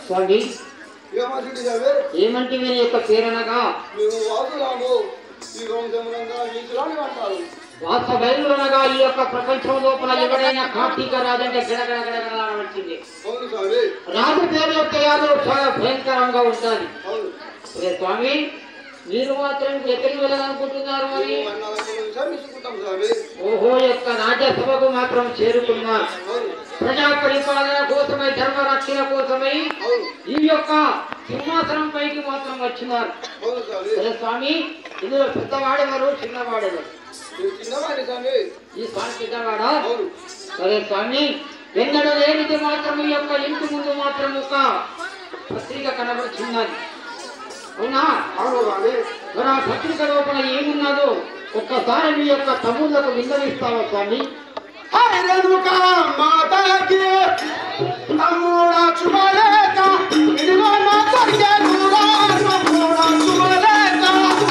స్వామి ఏమంటుంది సామి ఏమంటే వీరి యొక్క పేరనగా మేము వాసులాము ఈ వంశములంగా ఈశ్వరాన్ని అంటారు వాస బయలునగా ఈ యొక్క ప్రపంచం లోపల ఎవరైనా కార్తీక రాజంటే గడగడ గడగడ వచ్చింది అవును స్వామి రాజు పేరు యొక్క యాదవ్ చాలా భయంకరంగా ఉంటుంది అవును అరే స్వామి మీరు మాత్రం ఎక్కడికి వెళ్ళాలనుకుంటున్నారు మరి మన్నాళ్ళకు శమించుకుంటాం స్వామి ఓహో యొక్క రాజ్యసభకు మాత్రం చేరుకున్నారు అవును ప్రజా పరిపాలన కోసమై ధర్మ రక్షణ కోసమై అవును ఈ యొక్క సింహాసనం పైకి మాత్రం వచ్చినారు అవును స్వామి సరే స్వామి ఇందులో పెద్దవాడెవరు చిన్నవాడెవరు నువ్వు చిన్నవాడి స్వామి ఈ స్వామి పెద్దవాడా అవును సరే స్వామి వెన్నడ లేనిది మాత్రం ఈ యొక్క ఇంటి ముందు మాత్రం ఒక పత్రిక కనబడుతున్నది అవునా అవును స్వామి మరి ఆ పత్రిక లోపల ఏమున్నదో ఒక్కసారి మీ యొక్క తమ్ముళ్లకు విన్నవిస్తావా స్వామి రేణుక మాతకి తమ్ముడా చుమలేక ఇదిగో నా తగ్గెనురా తమ్ముడా చుమలేక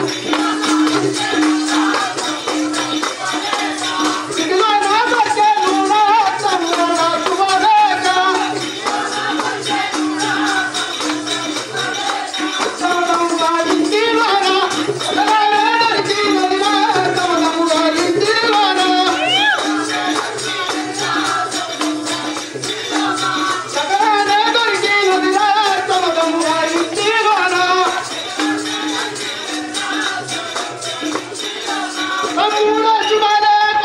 ఇదిగో నా తగ్గెనురా తమ్ముడా చుమలేక చమడముగా ఇంటిలోనా చమడముగా ఇంటిలోనా చమడముగా ఇంటిలోనా సగరానే దొరికినదిరా తమదముగా ఇంటిలోనా. తమ్ముడా శుభలేఖ.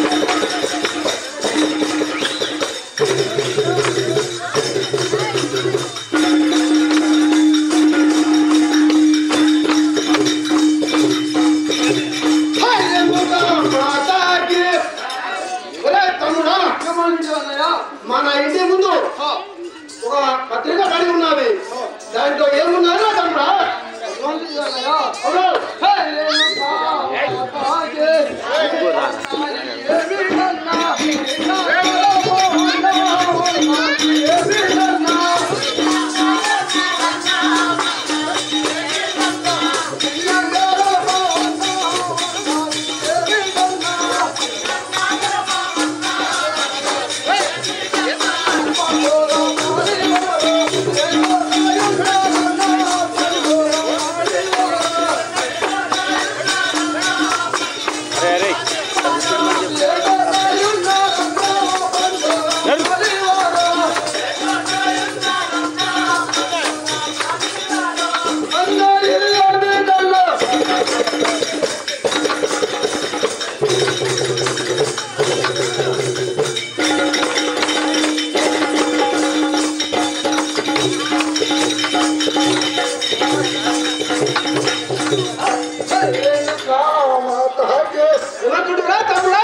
హైరెముగా మాతాకి. ఒరే తమ్ముడా మన ఇంటి ముందు ఒక పత్రిక కలిగి ఉన్నది దాంట్లో ఏమున్నారో తమ్ముడా అవును. ఎవరుకుంటురా తమ్ముడా?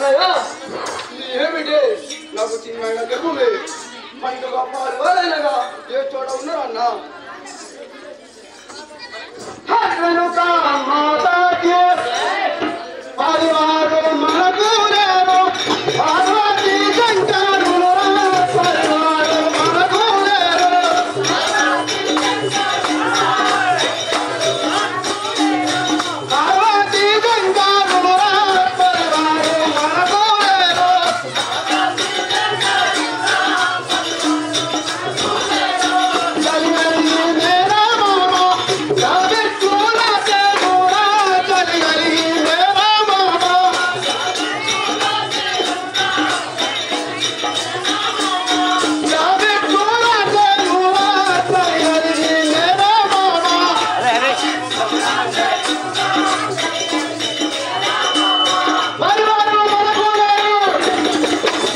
ఏమిటి నాకు చిన్న గర్భమే మనకు గొప్ప ఎవరైనగా ఏ చోట ఉన్నారన్నా వెనుక మాతాకి పరివారం మనకు లేదు పార్వతీ శంకరులు పరివారం మనకు లేదు పార్వతీ శంకరులు పరివారం మనకు లేదు చలి గలి మేరా మామా జాబిర్ కూలా తే మోరా చలి గలి మేరా మామా జాబిర్ కూలా తే మోరా చలి గలి మేరా మామా పరివారం మనకు లేదు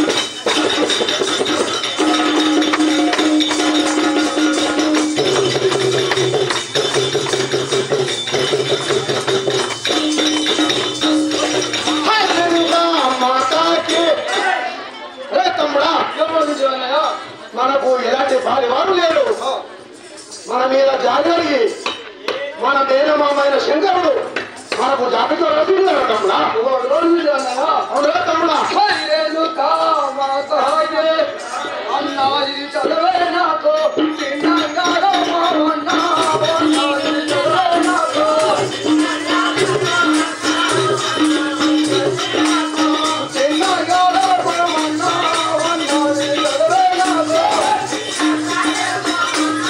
హల్లెలూయా మాతాకి రే తమ్ముడా మనకు ఎలాంటి భారీ వారు లేరు మన మీద జాగరిగి మన మేనమామైన శంకరుడు మనకు జాబితా రచించారు తమ్ముడా అవునా తమ్ముడా అన్నా ఇది చదవే నాకు చిన్నగారో అన్నా అన్నా ఇది చదవే నాకు చిన్నగారో అన్నా అన్నా ఇది చదవే నాకు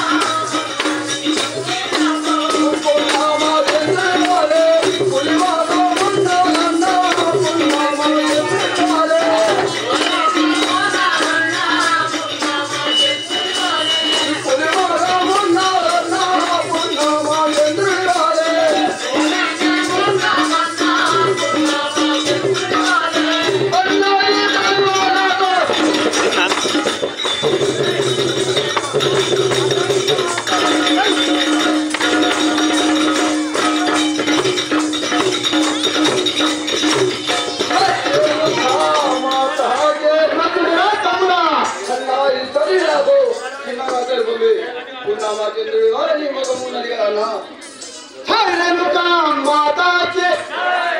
చంద్రుడి వారని మగమున్నది కదా రేణుకా మాతాజీ